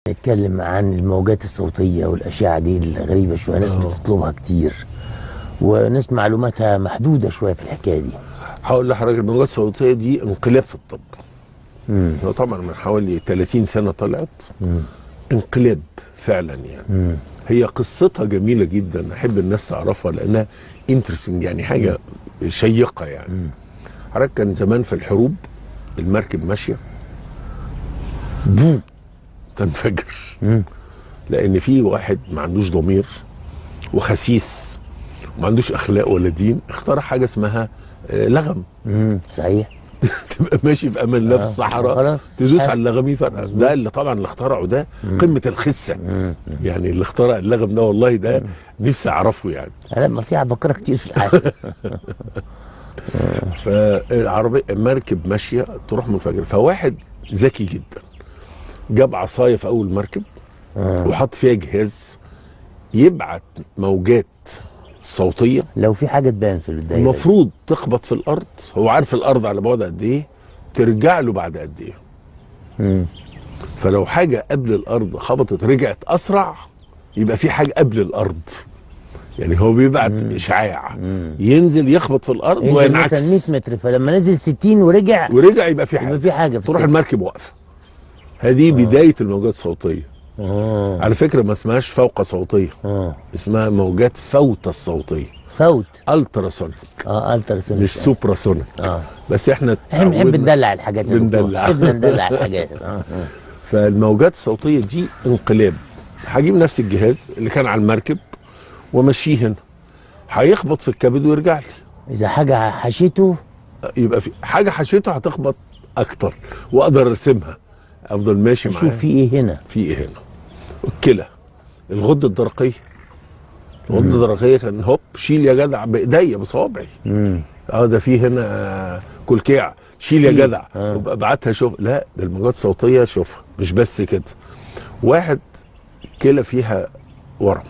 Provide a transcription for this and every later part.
نتكلم عن الموجات الصوتية والأشعة دي الغريبة شوية ناس آه. بتطلبها كتير وناس معلوماتها محدودة شوية في الحكاية دي هقول لحضرتك الموجات الصوتيه دي انقلاب في الطب هو طبعا من حوالي 30 سنه طلعت انقلاب فعلا يعني هي قصتها جميله جدا احب الناس تعرفها لانها انترستنج يعني حاجه شيقه يعني حضرتك كان زمان في الحروب المركب ماشيه بو تنفجر لان في واحد ما عندوش ضمير وخسيس وما عندوش اخلاق ولا دين اخترع حاجه اسمها آه، لغم امم صحيح تبقى ماشي في امان الله في آه، الصحراء خلاص. تدوس حلو. على اللغم يفرقع ده اللي طبعا اللي اخترعه ده قمه الخسه يعني اللي اخترع اللغم ده والله ده نفسي اعرفه يعني لا ما في عباقرة كتير في العالم فالعربيه مركب ماشيه تروح منفجر فواحد ذكي جدا جاب عصايه في اول مركب وحط فيها جهاز يبعت موجات صوتيه لو في حاجة تبان في الدايرة دي. المفروض تخبط في الارض هو عارف الارض على بعد قد ايه ترجع له بعد قد ايه مم. فلو حاجه قبل الارض خبطت رجعت اسرع يبقى في حاجه قبل الارض يعني هو بيبعت اشعاع ينزل يخبط في الارض ينزل وينعكس مثلا 100 متر فلما نزل 60 ورجع ورجع يبقى في يبقى حاجه في حاجة في تروح السكة. المركب واقفه هذه بدايه الموجات الصوتيه اه على فكره ما اسمهاش فوق صوتيه اه اسمها موجات فوت الصوتيه فوت التراسونيك اه التراسونيك مش سوبراسونيك اه بس احنا احنا بنحب اتعودنا- ندلع الحاجات يا دكتور بندلع. بنحب ندلع الحاجات اه آه. فالموجات الصوتيه دي انقلاب هجيب نفس الجهاز اللي كان على المركب وامشيه هنا هيخبط في الكبد ويرجع لي اذا حاجة حشيته يبقى في حاجه حشيته هتخبط اكتر واقدر ارسمها افضل ماشي معاه اشوف في ايه هنا في ايه هنا الكلى الغده الدرقيه الغده الدرقيه كان هوب شيل يا جدع بايديا بصوابعي امم اه ده في هنا آه، كلكيع شيل يا شيل. جدع آه. وابقى ابعتها شوف لا ده الموجات الصوتيه شوفها مش بس كده واحد كلى فيها ورم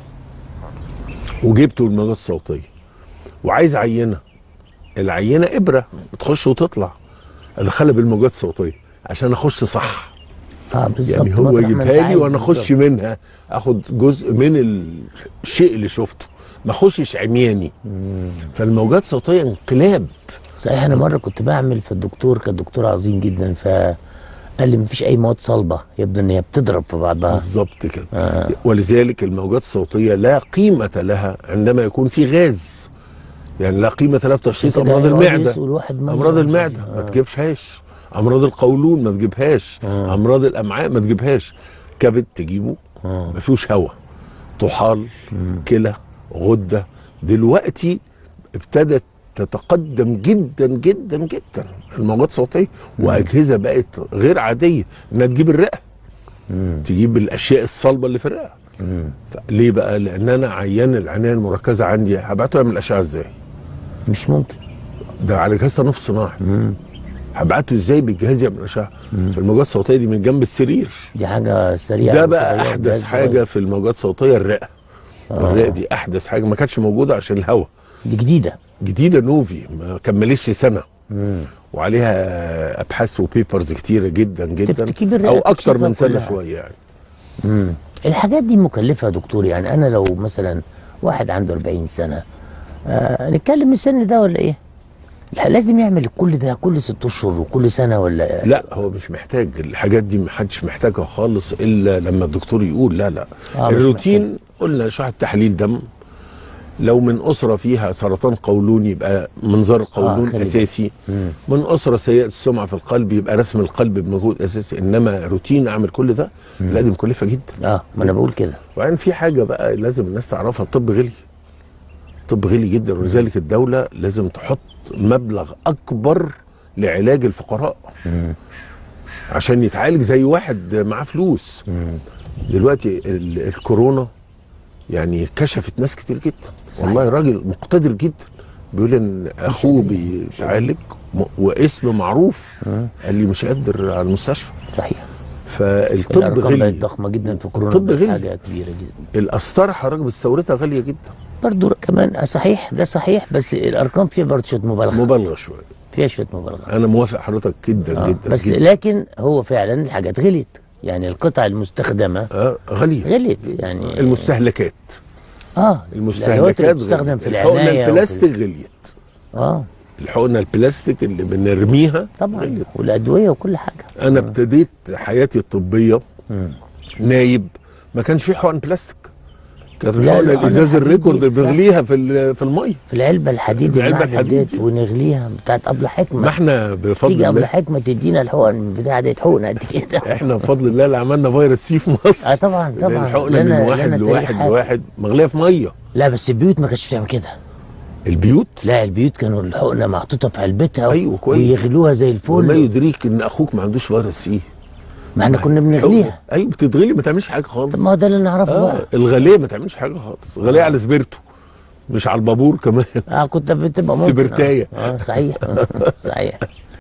وجبته الموجات الصوتيه وعايز عينه العينه ابره بتخش وتطلع ادخلها بالموجات الصوتيه عشان اخش صح اه بالظبط يعني هو مطرح ما يجيبها أنت لي عايز وانا اخش بالظبط. منها اخد جزء من الشيء اللي شفته ما اخشش عمياني فالموجات الصوتيه انقلاب صحيح انا مره كنت بعمل في الدكتور كان دكتور عظيم جدا فقال لي مفيش اي مواد صلبه يبدو ان هي بتضرب في بعضها بالظبط كده ولذلك الموجات الصوتيه لا قيمه لها عندما يكون في غاز يعني لا قيمه لها في تشخيص كده امراض يقعد المعده يسأل واحد ما امراض يعرفش. المعده ما آه. تجيبهاش امراض القولون ما تجيبهاش امراض الامعاء ما تجيبهاش كبد تجيبه ما فيهوش هواء طحال كلى غده دلوقتي ابتدت تتقدم جدا جدا جدا الموجات الصوتيه واجهزه بقت غير عاديه انها تجيب الرئه تجيب الاشياء الصلبه اللي في الرئه ليه بقى لان انا عيان العنايه المركزه عندي هبعته يعمل اشعه ازاي مش ممكن ده على جهاز تنفس صناعي هبعته ازاي بالجهاز يعمل اشعه فالموجات الصوتيه دي من جنب السرير دي حاجه سريعه ده بقى وسريعة، احدث جهاز حاجه في الموجات الصوتيه الرئه الرئه دي احدث حاجه ما كانتش موجوده عشان الهواء دي جديده جديده نوفي ما كملتش سنه وعليها ابحاث وبيبرز كتيره جدا جدا تفتكر الرئة او اكتر من تكشفها سنه كلها. شويه يعني الحاجات دي مكلفه يا دكتور يعني انا لو مثلا واحد عنده 40 سنه آه نتكلم السن ده ولا ايه لا، لازم يعمل كل ده كل ست اشهر وكل سنه ولا لا هو مش محتاج الحاجات دي محدش محتاجها خالص الا لما الدكتور يقول لا لا آه، مش الروتين قلنا شرح تحليل دم لو من اسره فيها سرطان قولون يبقى منظار القولون خلي بالك. اساسي من اسره سيئه السمعه في القلب يبقى رسم القلب بمجهود اساسي انما روتين اعمل كل ده لا دي مكلفه جدا اه ما انا بقول كده وبعدين في حاجه بقى لازم الناس تعرفها الطب غلي الطب غلي جدا ولذلك الدوله لازم تحط مبلغ اكبر لعلاج الفقراء عشان يتعالج زي واحد معاه فلوس دلوقتي ال- الكورونا يعني كشفت ناس كتير جدا صحيح. والله راجل مقتدر جدا بيقول ان اخوه بيتعالج م- واسم معروف قال لي مش قادر على المستشفى صحيح فالطب الارقام بقت غلي ضخمه جدا في كورونا الطب بقت غلي. حاجه كبيره جدا القسطره حضرتك بتستوردها غاليه جدا برضو كمان آه، صحيح ده صحيح بس الارقام فيها برضه شويه مبالغه مبالغه شويه فيها شويه مبالغه انا موافق حضرتك جدا آه جدا بس جدا. لكن هو فعلا الحاجات غليت يعني القطع المستخدمه آه غاليه غلت يعني المستهلكات اه الأدوات اللي المستهلكات بتستخدم غليت. في الحقنه العنايه وفي- البلاستيك غليت اه الحقنه البلاستيك اللي بنرميها طبعا غليت. والادويه وكل حاجه انا ابتديت حياتي الطبيه نايب ما كانش في حقن بلاستيك كانت لا، الحقنه لا، الازاز الحديد الريكورد دي- اللي بنغليها في ال- في الميه في العلبه الحديد العلبة المعدن الحديد ديت دي. ونغليها بتاعت ابله ما حكمه احنا بفضل تيجي ابله الله حكمه تدينا الحقن بتاع ديت حقن قد كده احنا بفضل الله اللي عملنا فيروس سي في مصر اه طبعا طبعا الحقنه من لنا- واحد لنا لواحد تاريخ حافل. لواحد مغليه في ميه لا بس البيوت ما كانتش بتعمل كده البيوت لا البيوت كانوا الحقنه محطوطه في علبتها أيوة، كويس. ويغلوها زي وما الفل يدريك ان اخوك ما عندوش فيروس سي ما احنا كنا بنغليها ايوه بتتغلي ما تعملش حاجه خالص طب ما هو ده اللي نعرفه آه بقى الغاليه ما تعملش حاجه خالص غاليه على سبيرتو مش على البابور كمان اه كنت بتبقى ممكن السبرتاية. اه, آه صحيح صحيح